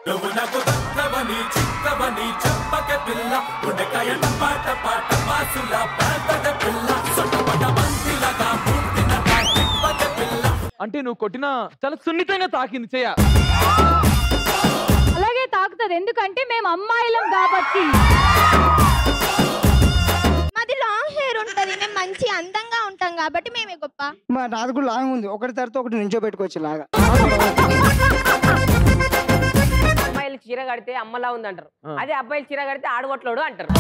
నువ్వు నాకు దక్కవని చిక్కవని చెప్పక పిల్ల ఉండకాయ పాట పాట పాసుల పేదడ పిల్ల సొట్టపట బంతిలగా పూర్తిన తిప్పక పిల్ల అంటే నువ్వు కొట్టిన చాలా సున్నితంగా తాకింది చెయ్య అలాగే తాకుతుంది ఎందుకంటే మేము అమ్మాయిలం కాబట్టి మాది లాంగ్ హెయిర్ ఉంటది మేము మంచి అందంగా ఉంటాం కాబట్టి మేమే గొప్ప మా నాది కూడా లాంగ్ ఉంది ఒకటి తర్వాత ఒకటి నుంచో పెట్టుకోవచ్చు లాగా అమ్మాయిలు చీర కడితే అమ్మలా ఉంది అంటారు అదే అబ్బాయిలు చీర కడితే ఆడగొట్లోడు అంటారు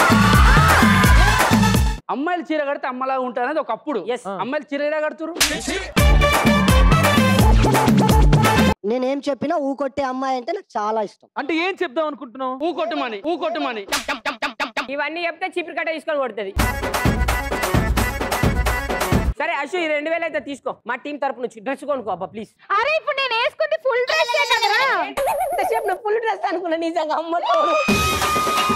అమ్మాయిలు చీర కడితే అమ్మలాగా ఉంటారు అనేది ఒకప్పుడు Yes. అమ్మాయిలు చీర ఎలా కడుతురు నేనేం చెప్పినా ఊ కొట్టే అమ్మాయి అంటే నాకు చాలా ఇష్టం అంటే ఏం చెప్దాం అనుకుంటున్నావు ఊ కొట్టమని ఊ కొట్టమని ఇవన్నీ చెప్తే చీపురు కట్ట తీసుకొని కొడుతుంది సరే అశు ఈ రెండు వేలు అయితే తీసుకో మా టీం తరపు నుంచి డ్రెస్ కొనుక్కో అబ్బా ప్లీజ్ అరే ఇప్పుడు నేను వేసుకుంది ఫుల్ డ్రెస్ కదా ఫుల్ డ్రెస్ అనుకున్నా నిజంగా అమ్మతో